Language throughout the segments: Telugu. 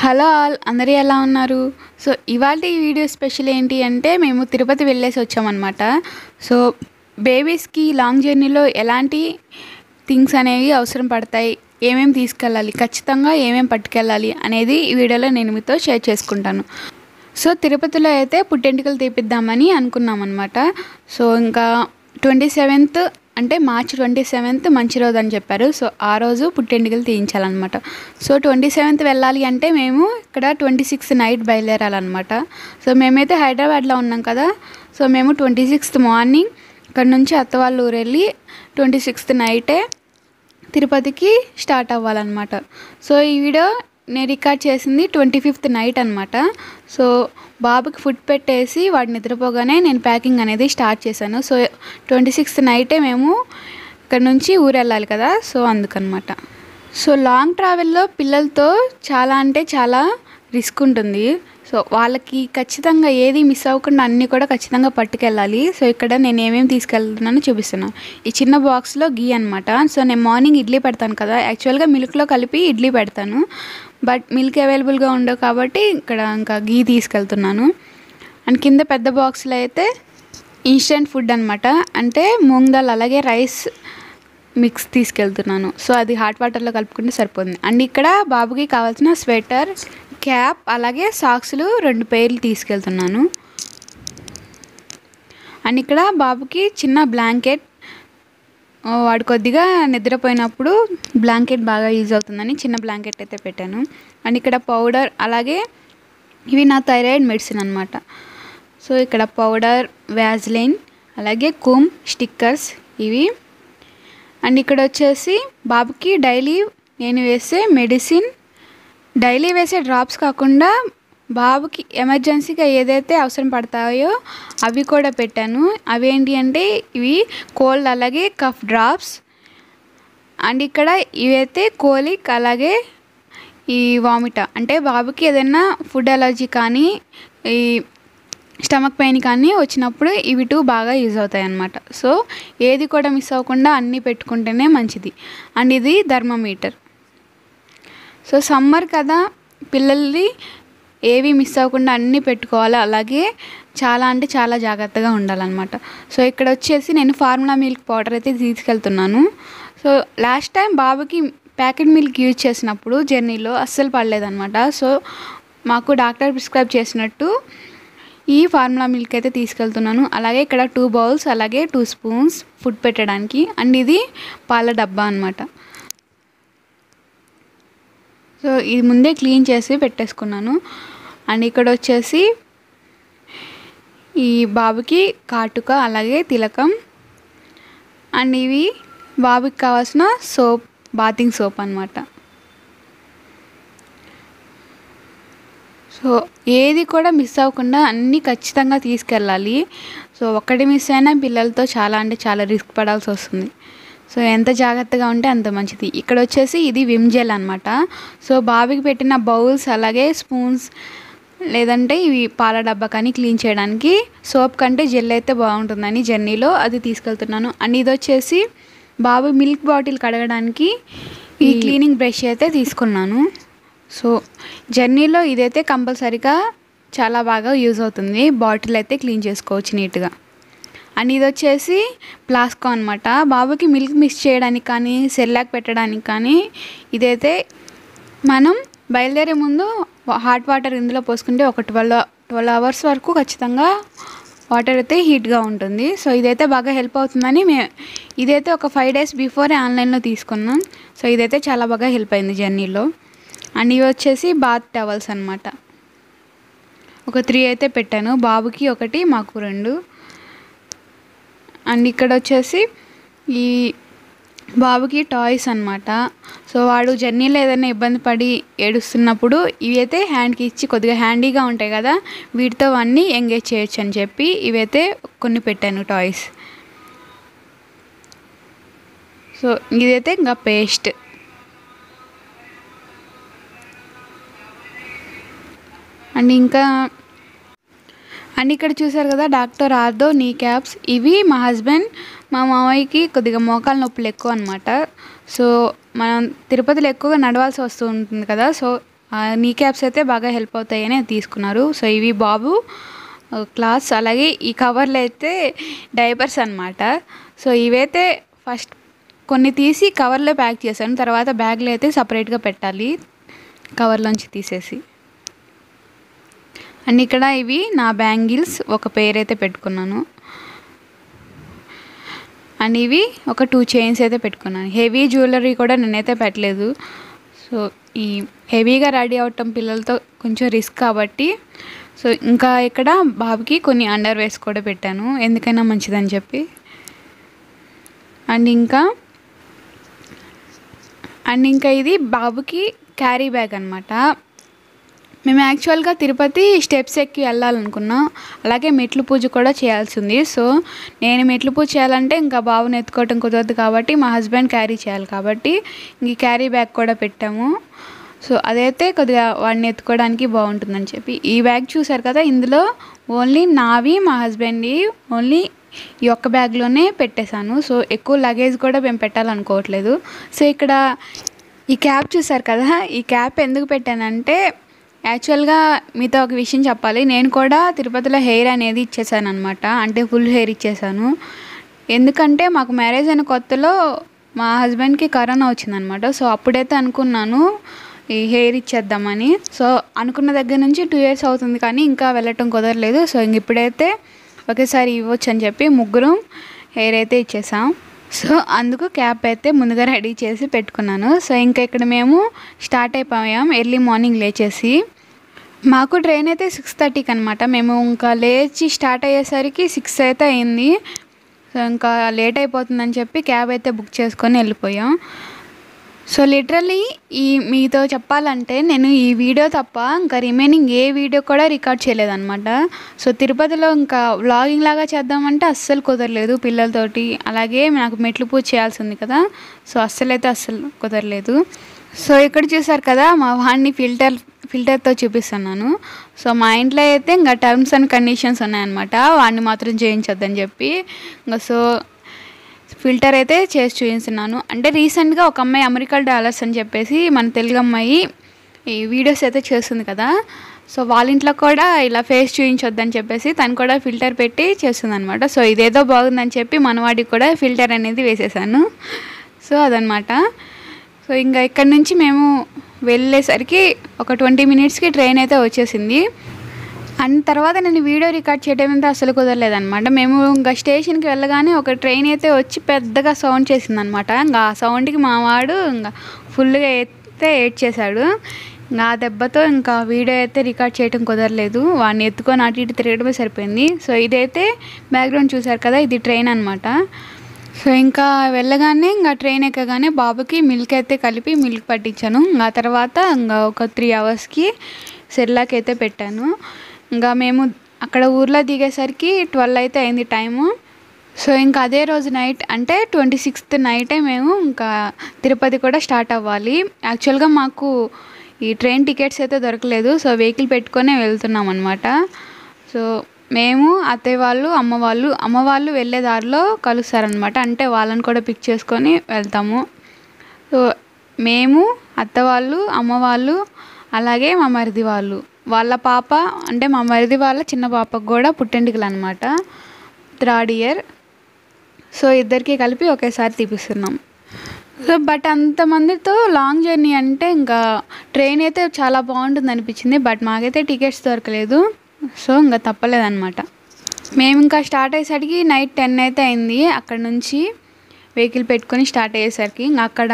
హలో ఆల్ అందరూ ఎలా ఉన్నారు సో ఇవాళ ఈ వీడియో స్పెషల్ ఏంటి అంటే మేము తిరుపతి వెళ్ళేసి వచ్చామన్నమాట సో బేబీస్కి లాంగ్ జర్నీలో ఎలాంటి థింగ్స్ అనేవి అవసరం పడతాయి ఏమేమి తీసుకెళ్ళాలి ఖచ్చితంగా ఏమేమి పట్టుకెళ్ళాలి అనేది ఈ వీడియోలో నేను మీతో షేర్ చేసుకుంటాను సో తిరుపతిలో అయితే పుట్టెంటుకలు తీపిద్దామని అనుకున్నాం అనమాట సో ఇంకా ట్వంటీ సెవెంత్ అంటే మార్చ్ ట్వంటీ సెవెంత్ మంచి రోజు అని చెప్పారు సో ఆ రోజు పుట్టెంటుకలు తీయించాలన్నమాట సో ట్వంటీ సెవెంత్ వెళ్ళాలి అంటే మేము ఇక్కడ ట్వంటీ సిక్స్త్ నైట్ బయలుదేరాలన్నమాట సో మేమైతే హైదరాబాద్లో ఉన్నాం కదా సో మేము ట్వంటీ సిక్స్త్ మార్నింగ్ ఇక్కడ నుంచి అత్త వాళ్ళ ఊరు వెళ్ళి ట్వంటీ సిక్స్త్ నైటే తిరుపతికి స్టార్ట్ అవ్వాలన్నమాట సో ఈ వీడియో నేను రికార్డ్ చేసింది ట్వంటీ ఫిఫ్త్ నైట్ అనమాట సో బాబుకి ఫుడ్ పెట్టేసి వాడు నిద్రపోగానే నేను ప్యాకింగ్ అనేది స్టార్ట్ చేశాను సో ట్వంటీ సిక్స్త్ నైటే మేము ఇక్కడ నుంచి ఊరు వెళ్ళాలి కదా సో అందుకనమాట సో లాంగ్ ట్రావెల్లో పిల్లలతో చాలా అంటే చాలా రిస్క్ ఉంటుంది సో వాళ్ళకి ఖచ్చితంగా ఏది మిస్ అవ్వకుండా అన్నీ కూడా ఖచ్చితంగా పట్టుకెళ్ళాలి సో ఇక్కడ నేను ఏమేమి తీసుకెళ్తున్నానో చూపిస్తున్నాను ఈ చిన్న బాక్స్లో గీ అనమాట సో నేను మార్నింగ్ ఇడ్లీ పెడతాను కదా యాక్చువల్గా మిల్క్లో కలిపి ఇడ్లీ పెడతాను బట్ మిల్క్ అవైలబుల్గా ఉండవు కాబట్టి ఇక్కడ ఇంకా గీ తీసుకెళ్తున్నాను అండ్ కింద పెద్ద బాక్స్లో అయితే ఇన్స్టెంట్ ఫుడ్ అనమాట అంటే మూంగ్ దాల్ అలాగే రైస్ మిక్స్ తీసుకెళ్తున్నాను సో అది హాట్ వాటర్లో కలుపుకుంటే సరిపోతుంది అండ్ ఇక్కడ బాబుకి కావాల్సిన స్వెటర్ క్యాప్ అలాగే సాక్స్లు రెండు పేర్లు తీసుకెళ్తున్నాను అండ్ ఇక్కడ బాబుకి చిన్న బ్లాంకెట్ వాడు కొద్దిగా నిద్రపోయినప్పుడు బ్లాంకెట్ బాగా యూజ్ అవుతుందని చిన్న బ్లాంకెట్ అయితే పెట్టాను అండ్ ఇక్కడ పౌడర్ అలాగే ఇవి నా థైరాయిడ్ మెడిసిన్ అనమాట సో ఇక్కడ పౌడర్ వ్యాజ్లైన్ అలాగే కుమ్ స్టిక్కర్స్ ఇవి అండ్ ఇక్కడ వచ్చేసి బాబుకి డైలీ నేను వేసే మెడిసిన్ డైలీ వేసే డ్రాప్స్ కాకుండా బాబుకి ఎమర్జెన్సీగా ఏదైతే అవసరం పడతాయో అవి కూడా పెట్టాను అవి ఏంటి అంటే ఇవి కోల్డ్ అలాగే కఫ్ డ్రాప్స్ అండ్ ఇక్కడ ఇవైతే కోలిక్ అలాగే ఈ వామిట అంటే బాబుకి ఏదైనా ఫుడ్ అలర్జీ కానీ ఈ స్టమక్ పెయిన్ కానీ వచ్చినప్పుడు ఇవి టూ బాగా యూజ్ అవుతాయి అన్నమాట సో ఏది కూడా మిస్ అవ్వకుండా అన్నీ పెట్టుకుంటేనే మంచిది అండ్ ఇది థర్మోమీటర్ సో సమ్మర్ కదా పిల్లల్ని ఏవి మిస్ అవ్వకుండా అన్నీ పెట్టుకోవాలి అలాగే చాలా అంటే చాలా జాగ్రత్తగా ఉండాలన్నమాట సో ఇక్కడ వచ్చేసి నేను ఫార్ములా మిల్క్ పౌడర్ అయితే తీసుకెళ్తున్నాను సో లాస్ట్ టైం బాబుకి ప్యాకెట్ మిల్క్ యూజ్ చేసినప్పుడు జర్నీలో అస్సలు పడలేదన్నమాట సో మాకు డాక్టర్ ప్రిస్క్రైబ్ చేసినట్టు ఈ ఫార్ములా మిల్క్ అయితే తీసుకెళ్తున్నాను అలాగే ఇక్కడ టూ బౌల్స్ అలాగే టూ స్పూన్స్ ఫుడ్ పెట్టడానికి అండ్ ఇది పాల డబ్బా అనమాట సో ఇది ముందే క్లీన్ చేసి పెట్టేసుకున్నాను అండ్ ఇక్కడ వచ్చేసి ఈ బాబుకి కాటుక అలాగే తిలకం అండ్ ఇవి బాబుకి కావాల్సిన సోప్ బాతింగ్ సోప్ అనమాట సో ఏది కూడా మిస్ అవ్వకుండా అన్నీ ఖచ్చితంగా తీసుకెళ్ళాలి సో ఒక్కటి మిస్ అయినా పిల్లలతో చాలా అంటే చాలా రిస్క్ పడాల్సి వస్తుంది సో ఎంత జాగ్రత్తగా ఉంటే అంత మంచిది ఇక్కడ వచ్చేసి ఇది విమ్ జెల్ అనమాట సో బాబుకి పెట్టిన బౌల్స్ అలాగే స్పూన్స్ లేదంటే ఇవి పాల డబ్బా కానీ క్లీన్ చేయడానికి సోప్ కంటే జెల్ అయితే బాగుంటుందని జర్నీలో అది తీసుకెళ్తున్నాను అండ్ ఇది వచ్చేసి బాబు మిల్క్ బాటిల్ కడగడానికి ఈ క్లీనింగ్ బ్రష్ అయితే తీసుకున్నాను సో జర్నీలో ఇదైతే కంపల్సరీగా చాలా బాగా యూజ్ అవుతుంది బాటిల్ అయితే క్లీన్ చేసుకోవచ్చు నీట్గా అండ్ ఇది వచ్చేసి ప్లాస్కో అనమాట బాబుకి మిల్క్ మిక్స్ చేయడానికి కానీ సెల్లాక్ పెట్టడానికి కానీ ఇదైతే మనం బయలుదేరే ముందు హాట్ వాటర్ ఇందులో పోసుకుంటే ఒక ట్వెల్వ్ ట్వెల్వ్ అవర్స్ వరకు ఖచ్చితంగా వాటర్ అయితే హీట్గా ఉంటుంది సో ఇదైతే బాగా హెల్ప్ అవుతుందని మే ఇదైతే ఒక ఫైవ్ డేస్ బిఫోరే ఆన్లైన్లో తీసుకున్నాం సో ఇదైతే చాలా బాగా హెల్ప్ అయింది జర్నీలో అండ్ ఇవి వచ్చేసి బాత్ టవల్స్ అనమాట ఒక త్రీ అయితే పెట్టాను బాబుకి ఒకటి మాకు రెండు అండ్ ఇక్కడ వచ్చేసి ఈ బాబుకి టాయ్స్ అనమాట సో వాడు జర్నీలో ఏదైనా ఇబ్బంది పడి ఏడుస్తున్నప్పుడు ఇవి అయితే హ్యాండ్కి ఇచ్చి కొద్దిగా హ్యాండీగా ఉంటాయి కదా వీటితో అన్నీ ఎంగేజ్ చేయొచ్చు అని చెప్పి ఇవైతే కొన్ని పెట్టాను టాయ్స్ సో ఇదైతే ఇంకా పేస్ట్ అండ్ ఇంకా అండ్ ఇక్కడ చూసారు కదా డాక్టర్ ఆర్దో నీ క్యాప్స్ ఇవి మా హస్బెండ్ మా మామయ్యకి కొద్దిగా మోకాలు నొప్పులు ఎక్కువ అనమాట సో మనం తిరుపతిలో ఎక్కువగా నడవాల్సి వస్తూ ఉంటుంది కదా సో నీ క్యాప్స్ అయితే బాగా హెల్ప్ అవుతాయని అది తీసుకున్నారు సో ఇవి బాబు క్లాత్స్ అలాగే ఈ కవర్లు అయితే డైపర్స్ అనమాట సో ఇవైతే ఫస్ట్ కొన్ని తీసి కవర్లో ప్యాక్ చేశాను తర్వాత బ్యాగ్లో అయితే సపరేట్గా పెట్టాలి కవర్లోంచి తీసేసి అండ్ ఇక్కడ ఇవి నా బ్యాంగిల్స్ ఒక పేరు అయితే పెట్టుకున్నాను అండ్ ఇవి ఒక టూ చైన్స్ అయితే పెట్టుకున్నాను హెవీ జ్యువెలరీ కూడా నేనైతే పెట్టలేదు సో ఈ హెవీగా రెడీ అవటం పిల్లలతో కొంచెం రిస్క్ కాబట్టి సో ఇంకా ఇక్కడ బాబుకి కొన్ని అండర్ వేస్ కూడా పెట్టాను ఎందుకైనా మంచిదని చెప్పి అండ్ ఇంకా అండ్ ఇంకా ఇది బాబుకి క్యారీ బ్యాగ్ అనమాట మేము యాక్చువల్గా తిరుపతి స్టెప్స్ ఎక్కి వెళ్ళాలనుకున్నాం అలాగే మెట్లు పూజ కూడా చేయాల్సి ఉంది సో నేను మెట్లు పూజ చేయాలంటే ఇంకా బాబుని ఎత్తుకోవటం కుదరదు కాబట్టి మా హస్బెండ్ క్యారీ చేయాలి కాబట్టి ఇంక క్యారీ బ్యాగ్ కూడా పెట్టాము సో అదైతే కొద్దిగా వాడిని ఎత్తుకోవడానికి బాగుంటుందని చెప్పి ఈ బ్యాగ్ చూసారు కదా ఇందులో ఓన్లీ నావి మా హస్బెండ్వి ఓన్లీ ఈ ఒక్క బ్యాగ్లోనే పెట్టేశాను సో ఎక్కువ లగేజ్ కూడా మేము పెట్టాలనుకోవట్లేదు సో ఇక్కడ ఈ క్యాప్ చూసారు కదా ఈ క్యాప్ ఎందుకు పెట్టానంటే యాక్చువల్గా మీతో ఒక విషయం చెప్పాలి నేను కూడా తిరుపతిలో హెయిర్ అనేది ఇచ్చేసాను అనమాట అంటే ఫుల్ హెయిర్ ఇచ్చేసాను ఎందుకంటే మాకు మ్యారేజ్ అయిన కొత్తలో మా హస్బెండ్కి కరోనా వచ్చిందనమాట సో అప్పుడైతే అనుకున్నాను ఈ హెయిర్ ఇచ్చేద్దామని సో అనుకున్న దగ్గర నుంచి టూ ఇయర్స్ అవుతుంది కానీ ఇంకా వెళ్ళటం కుదరలేదు సో ఇంక ఇప్పుడైతే ఒకేసారి ఇవ్వచ్చు అని చెప్పి ముగ్గురం హెయిర్ అయితే ఇచ్చేసాం సో అందుకు క్యాప్ అయితే ముందుగా రెడీ చేసి పెట్టుకున్నాను సో ఇంకా ఇక్కడ మేము స్టార్ట్ అయిపోయాం ఎర్లీ మార్నింగ్ లేచేసి మాకు ట్రైన్ అయితే సిక్స్ థర్టీకి అనమాట మేము ఇంకా లేచి స్టార్ట్ అయ్యేసరికి సిక్స్ అయితే అయింది సో ఇంకా లేట్ అయిపోతుందని చెప్పి క్యాబ్ అయితే బుక్ చేసుకొని వెళ్ళిపోయాం సో లిటరలీ ఈ మీతో చెప్పాలంటే నేను ఈ వీడియో తప్ప ఇంకా రిమైనింగ్ ఏ వీడియో కూడా రికార్డ్ చేయలేదన్నమాట సో తిరుపతిలో ఇంకా వ్లాగింగ్ లాగా చేద్దామంటే అస్సలు కుదరలేదు పిల్లలతోటి అలాగే నాకు మెట్లు పూజ చేయాల్సి ఉంది కదా సో అస్సలు అయితే అస్సలు కుదరలేదు సో ఇక్కడ చూసారు కదా మా వాడిని ఫిల్టర్ ఫిల్టర్తో చూపిస్తున్నాను సో మా ఇంట్లో అయితే ఇంకా టర్మ్స్ అండ్ కండిషన్స్ ఉన్నాయన్నమాట వాడిని మాత్రం చేయించొద్దని చెప్పి ఇంకా సో ఫిల్టర్ అయితే చేసి చూపిస్తున్నాను అంటే రీసెంట్గా ఒక అమ్మాయి అమెరికల్ డాలర్స్ అని చెప్పేసి మన తెలుగు అమ్మాయి ఈ వీడియోస్ అయితే చేస్తుంది కదా సో వాళ్ళ ఇంట్లో కూడా ఇలా ఫేస్ చూపించొద్దని చెప్పేసి తను కూడా ఫిల్టర్ పెట్టి చేస్తుంది అనమాట సో ఇదేదో బాగుందని చెప్పి మనవాడికి కూడా ఫిల్టర్ అనేది వేసేసాను సో అదనమాట సో ఇంకా ఇక్కడ నుంచి మేము వెళ్ళేసరికి ఒక ట్వంటీ మినిట్స్కి ట్రైన్ అయితే వచ్చేసింది అండ్ తర్వాత నేను వీడియో రికార్డ్ చేయడం అయితే అసలు కుదరలేదనమాట మేము ఇంకా స్టేషన్కి వెళ్ళగానే ఒక ట్రైన్ అయితే వచ్చి పెద్దగా సౌండ్ చేసిందనమాట ఇంకా ఆ సౌండ్కి మా వాడు ఇంకా ఫుల్గా అయితే ఏడ్ చేశాడు ఇంకా ఆ దెబ్బతో ఇంకా వీడియో అయితే రికార్డ్ చేయడం కుదరలేదు వాడిని ఎత్తుకొని అటు ఇటు తిరగడమే సరిపోయింది సో ఇదైతే బ్యాక్గ్రౌండ్ చూసారు కదా ఇది ట్రైన్ అనమాట సో ఇంకా వెళ్ళగానే ఇంకా ట్రైన్ ఎక్కగానే బాబుకి మిల్క్ అయితే కలిపి మిల్క్ పట్టించాను ఇంకా తర్వాత ఇంకా ఒక త్రీ అవర్స్కి సెర్లాక్ అయితే పెట్టాను ఇంకా మేము అక్కడ ఊర్లో దిగేసరికి ట్వెల్వ్ అయితే అయింది టైము సో ఇంకా అదే రోజు నైట్ అంటే ట్వంటీ సిక్స్త్ నైటే మేము ఇంకా తిరుపతి కూడా స్టార్ట్ అవ్వాలి యాక్చువల్గా మాకు ఈ ట్రైన్ టికెట్స్ అయితే దొరకలేదు సో వెహికల్ పెట్టుకొనే వెళ్తున్నాం అనమాట సో మేము అత్తయ్య వాళ్ళు అమ్మ వాళ్ళు అమ్మ వాళ్ళు వెళ్ళే దారిలో కలుస్తారనమాట అంటే వాళ్ళని కూడా పిక్ చేసుకొని వెళ్తాము సో మేము అత్త వాళ్ళు అమ్మ వాళ్ళు అలాగే మా మరిది వాళ్ళు వాళ్ళ పాప అంటే మా మరిది వాళ్ళ చిన్న పాపకు కూడా పుట్టెంటికలు అనమాట థర్డ్ ఇయర్ సో ఇద్దరికి కలిపి ఒకేసారి తీపిస్తున్నాం సో బట్ అంతమందితో లాంగ్ జర్నీ అంటే ఇంకా ట్రైన్ అయితే చాలా బాగుంటుంది అనిపించింది బట్ మాకైతే టికెట్స్ దొరకలేదు సో ఇంకా తప్పలేదన్నమాట మేము ఇంకా స్టార్ట్ అయ్యేసరికి నైట్ టెన్ అయితే అయింది అక్కడ నుంచి వెహికల్ పెట్టుకొని స్టార్ట్ అయ్యేసరికి ఇంకా అక్కడ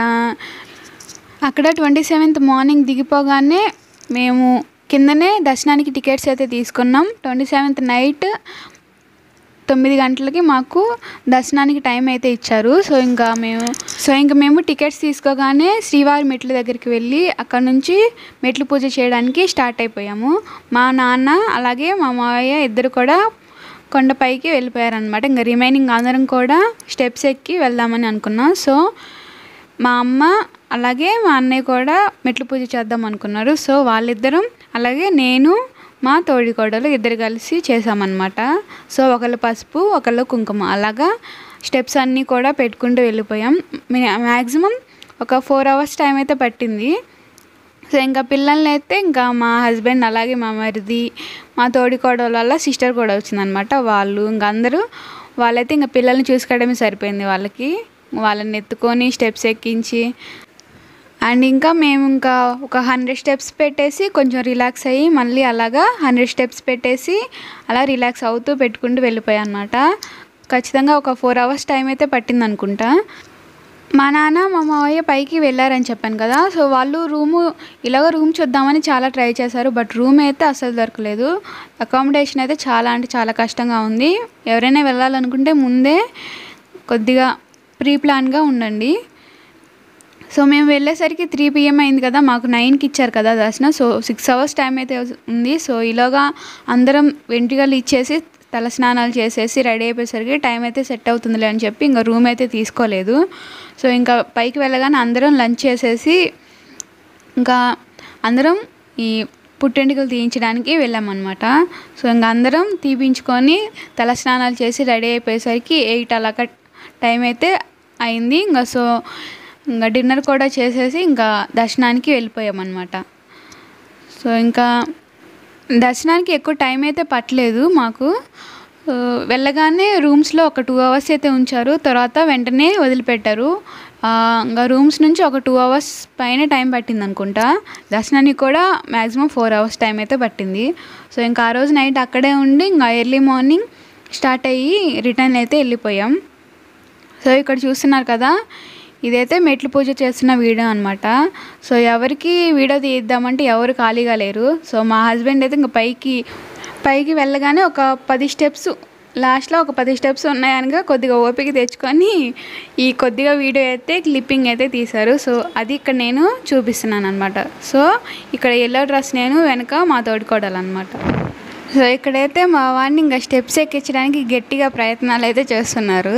అక్కడ ట్వంటీ సెవెంత్ మార్నింగ్ దిగిపోగానే మేము కిందనే దర్శనానికి టికెట్స్ అయితే తీసుకున్నాం ట్వంటీ సెవెంత్ నైట్ తొమ్మిది గంటలకి మాకు దర్శనానికి టైం అయితే ఇచ్చారు సో ఇంకా మేము సో ఇంకా మేము టికెట్స్ తీసుకోగానే శ్రీవారి మెట్ల దగ్గరికి వెళ్ళి అక్కడ నుంచి మెట్లు పూజ చేయడానికి స్టార్ట్ అయిపోయాము మా నాన్న అలాగే మా మావయ్య ఇద్దరు కూడా కొండపైకి వెళ్ళిపోయారనమాట ఇంకా రిమైనింగ్ అందరం కూడా స్టెప్స్ ఎక్కి వెళ్దామని అనుకున్నాం సో మా అమ్మ అలాగే మా అన్నయ్య కూడా మెట్లు పూజ చేద్దాం అనుకున్నారు సో వాళ్ళిద్దరం అలాగే నేను మా తోడికోడలు ఇద్దరు కలిసి చేసామన్నమాట సో ఒకళ్ళు పసుపు ఒకళ్ళు కుంకుమ అలాగా స్టెప్స్ అన్నీ కూడా పెట్టుకుంటూ వెళ్ళిపోయాం మ్యాక్సిమం ఒక ఫోర్ అవర్స్ టైం అయితే పట్టింది సో ఇంకా పిల్లల్ని అయితే ఇంకా మా హస్బెండ్ అలాగే మా మరిది మా తోడికోడల వల్ల సిస్టర్ కూడా వచ్చిందనమాట వాళ్ళు ఇంకా అందరూ వాళ్ళైతే ఇంకా పిల్లల్ని చూసుకోవడమే సరిపోయింది వాళ్ళకి వాళ్ళని ఎత్తుకొని స్టెప్స్ ఎక్కించి అండ్ ఇంకా మేము ఇంకా ఒక హండ్రెడ్ స్టెప్స్ పెట్టేసి కొంచెం రిలాక్స్ అయ్యి మళ్ళీ అలాగా హండ్రెడ్ స్టెప్స్ పెట్టేసి అలా రిలాక్స్ అవుతూ పెట్టుకుంటూ వెళ్ళిపోయాం అనమాట ఖచ్చితంగా ఒక ఫోర్ అవర్స్ టైం అయితే పట్టింది అనుకుంటా మా నాన్న మా మావయ్య పైకి వెళ్ళారని చెప్పాను కదా సో వాళ్ళు రూము ఇలాగ రూమ్ చూద్దామని చాలా ట్రై చేశారు బట్ రూమ్ అయితే అస్సలు దొరకలేదు అకామిడేషన్ అయితే చాలా అంటే చాలా కష్టంగా ఉంది ఎవరైనా వెళ్ళాలనుకుంటే ముందే కొద్దిగా ప్రీ ప్లాన్గా ఉండండి సో మేము వెళ్ళేసరికి త్రీ పిఎం అయింది కదా మాకు నైన్కి ఇచ్చారు కదా దర్శనం సో సిక్స్ అవర్స్ టైం అయితే ఉంది సో ఇలాగా అందరం వెంట్రుకలు ఇచ్చేసి తలస్నానాలు చేసేసి రెడీ అయిపోయేసరికి టైం అయితే సెట్ అవుతుందిలే అని చెప్పి ఇంకా రూమ్ అయితే తీసుకోలేదు సో ఇంకా పైకి వెళ్ళగానే అందరం లంచ్ చేసేసి ఇంకా అందరం ఈ పుట్టెంటుకలు తీయించడానికి వెళ్ళామన్నమాట సో ఇంకా అందరం తీపించుకొని తలస్నానాలు చేసి రెడీ అయిపోయేసరికి ఎయిట్ అలా టైం అయితే అయింది ఇంకా సో ఇంకా డిన్నర్ కూడా చేసేసి ఇంకా దర్శనానికి వెళ్ళిపోయామన్నమాట సో ఇంకా దర్శనానికి ఎక్కువ టైం అయితే పట్టలేదు మాకు ఆ, వెళ్ళగానే రూమ్స్లో ఒక టూ అవర్స్ అయితే ఉంచారు తర్వాత వెంటనే వదిలిపెట్టారు ఆ, ఇంకా రూమ్స్ నుంచి ఒక టూ అవర్స్ పైన టైం పట్టింది అనుకుంటా దర్శనానికి కూడా మ్యాక్సిమం ఫోర్ అవర్స్ టైం అయితే పట్టింది సో ఇంకా ఆ రోజు నైట్ అక్కడే ఉండి ఇంకా ఎర్లీ మార్నింగ్ స్టార్ట్ అయ్యి రిటర్న్ అయితే వెళ్ళిపోయాం సో ఇక్కడ చూస్తున్నారు కదా ఇదైతే మెట్లు పూజ చేస్తున్న వీడియో అనమాట సో ఎవరికి వీడియో తీద్దామంటే ఎవరు ఖాళీగా లేరు సో మా హస్బెండ్ అయితే ఇంకా పైకి పైకి వెళ్ళగానే ఒక పది స్టెప్స్ లాస్ట్లో ఒక పది స్టెప్స్ ఉన్నాయనగా కొద్దిగా ఓపిక తెచ్చుకొని ఈ కొద్దిగా వీడియో అయితే క్లిప్పింగ్ అయితే తీశారు సో అది ఇక్కడ నేను చూపిస్తున్నాను అనమాట సో ఇక్కడ ఎల్లో డ్రెస్ నేను వెనక మా తోడుకోడాలి అనమాట సో ఇక్కడైతే మా వాడిని ఇంకా స్టెప్స్ ఎక్కించడానికి గట్టిగా ప్రయత్నాలు అయితే చేస్తున్నారు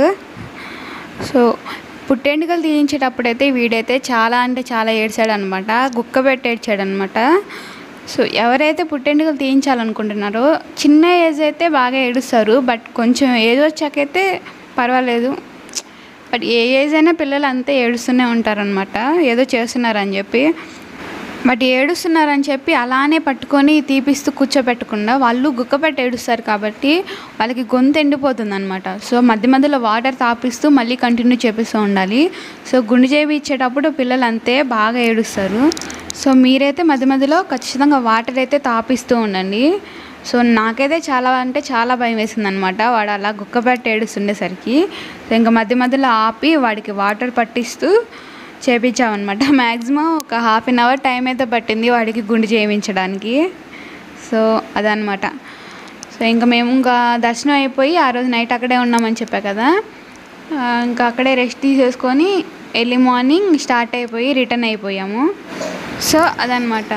సో పుట్టెంటుకలు తీయించేటప్పుడైతే వీడైతే చాలా అంటే చాలా ఏడ్చాడు అనమాట గుక్క పెట్టి ఏడ్చాడు అనమాట సో ఎవరైతే పుట్టెంటుకలు తీయించాలనుకుంటున్నారో చిన్న ఏజ్ అయితే బాగా ఏడుస్తారు బట్ కొంచెం ఏజ్ వచ్చాకైతే పర్వాలేదు బట్ ఏ ఏజ్ అయినా పిల్లలు అంతే ఏడుస్తూనే ఉంటారనమాట ఏదో చేస్తున్నారని చెప్పి బట్ ఏడుస్తున్నారని చెప్పి అలానే పట్టుకొని తీపిస్తూ కూర్చోపెట్టకుండా వాళ్ళు గుక్కపెట్టి ఏడుస్తారు కాబట్టి వాళ్ళకి గొంతు ఎండిపోతుంది అనమాట సో మధ్య మధ్యలో వాటర్ తాపిస్తూ మళ్ళీ కంటిన్యూ చేపిస్తూ ఉండాలి సో గుండె చేవి ఇచ్చేటప్పుడు పిల్లలు అంతే బాగా ఏడుస్తారు సో మీరైతే మధ్య మధ్యలో ఖచ్చితంగా వాటర్ అయితే తాపిస్తూ ఉండండి సో నాకైతే చాలా అంటే చాలా భయం వేసింది అనమాట వాడు అలా గుక్కపెట్టి ఏడుస్తుండేసరికి సో ఇంకా మధ్య మధ్యలో ఆపి వాడికి వాటర్ పట్టిస్తూ చేపించామన్నమాట మ్యాక్సిమం ఒక హాఫ్ అన్ అవర్ టైం అయితే పట్టింది వాడికి గుండు చేయించడానికి సో అదనమాట సో ఇంకా మేము ఇంకా దర్శనం అయిపోయి ఆ రోజు నైట్ అక్కడే ఉన్నామని చెప్పా కదా ఆ, ఇంకా అక్కడే రెస్ట్ తీసేసుకొని ఎర్లీ మార్నింగ్ స్టార్ట్ అయిపోయి రిటర్న్ అయిపోయాము సో అదనమాట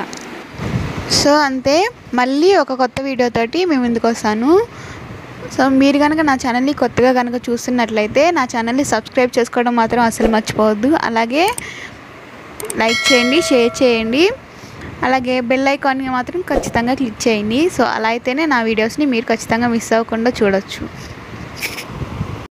సో అంతే మళ్ళీ ఒక కొత్త వీడియోతోటి మేము ముందుకు వస్తాను సో మీరు కనుక నా ఛానల్ని కొత్తగా కనుక చూస్తున్నట్లయితే నా ఛానల్ని సబ్స్క్రైబ్ చేసుకోవడం మాత్రం అసలు మర్చిపోవద్దు అలాగే లైక్ చేయండి షేర్ చేయండి అలాగే బెల్ ఐకాన్ని మాత్రం ఖచ్చితంగా క్లిక్ చేయండి సో అలా అయితేనే నా వీడియోస్ని మీరు ఖచ్చితంగా మిస్ అవ్వకుండా చూడొచ్చు